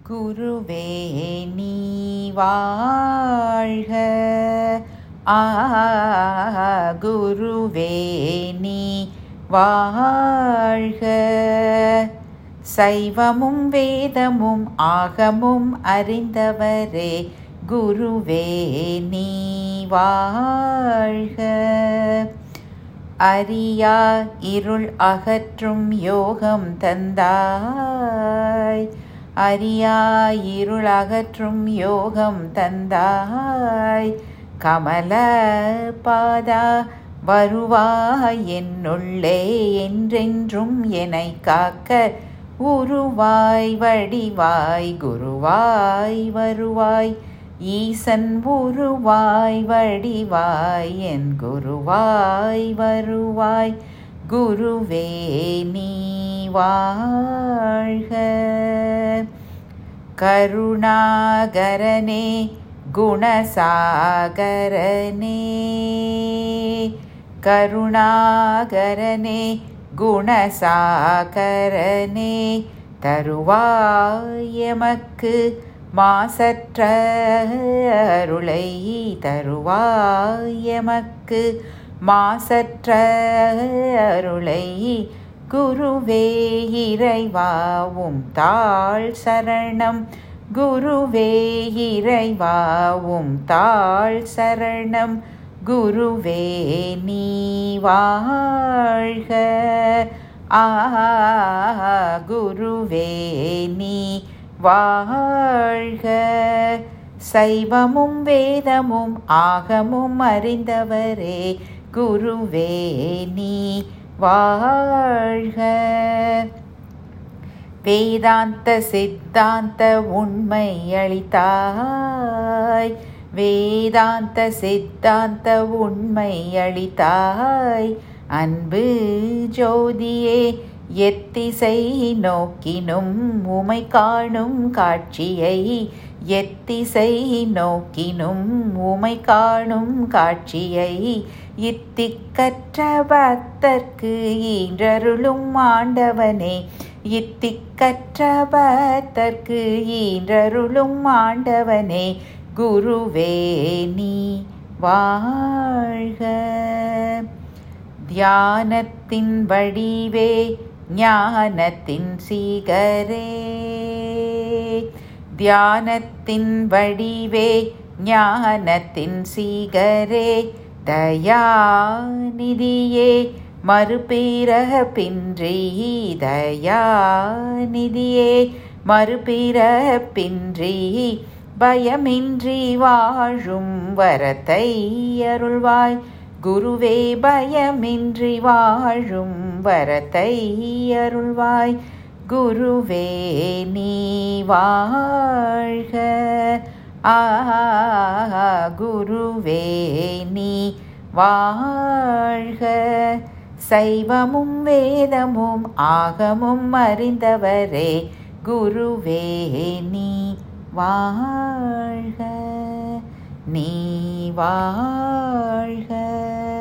குருவே நீ வாழ்க ஆ குருவே நீ வாழ்க சைவமும் வேதமும் ஆகமும் அறிந்தவரே குருவே நீ வாழ்க அறியா இருள் அகற்றும் யோகம் தந்தாய் அறியா இருள் அகற்றும் யோகம் தந்தாய் கமல பாதா வருவாய் என்னுள்ளே என்றென்றும் என்னை காக்க உருவாய் வடிவாய் குருவாய் வருவாய் ஈசன் உருவாய் வடிவாய் என் குருவாய் வருவாய் குருவே நீ வாழ்க கருணாகரனே குணசாகரனே கருணாகரனே குணசாகரனே தருவாயமக்கு மாசற்ற அருளை தருவாயமக்கு மாசற்ற அருளை குருவே இறைவாவும் தாழ் சரணம் குருவே இறைவாவும் தாழ் சரணம் குருவே நீ வாழ்க ஆ குருவே நீ வாழ்க சைவமும் வேதமும் ஆகமும் அறிந்தவரே குருவே நீ வாழ்க வேதாந்த சித்தாந்த உண்மை அளித்தாய் வேதாந்த சித்தாந்த உண்மை அளித்தாய் அன்பு ஜோதியே எத்திசை நோக்கினும் உமை காணும் காட்சியை எத்திசை நோக்கினும் உமை காணும் காட்சியை இத்திக்கற்ற பக்தர்க்கு ஈன்றருளும் ஆண்டவனே இத்திக்கற்ற பக்தர்க்கு ஈன்றருளும் ஆண்டவனே குருவே நீ வாழ்க தியானத்தின் வடிவே ஞானத்தின் சீகரே தியானத்தின் வடிவே ஞானத்தின் சீகரே தயாநிதியே மறுபிறக பின்றி தயாநிதியே மறுபிறக பின்றி பயமின்றி வாழும் வரத்தை அருள்வாய் குருவே பயமின்றி வாழும் வரத்தை அருள்வாய் குருவே நீ வாழ்க ஆ குருவே நீ வாழ்க சைவமும் வேதமும் ஆகமும் அறிந்தவரே குருவே நீ வாழ்க நீ வாழ்க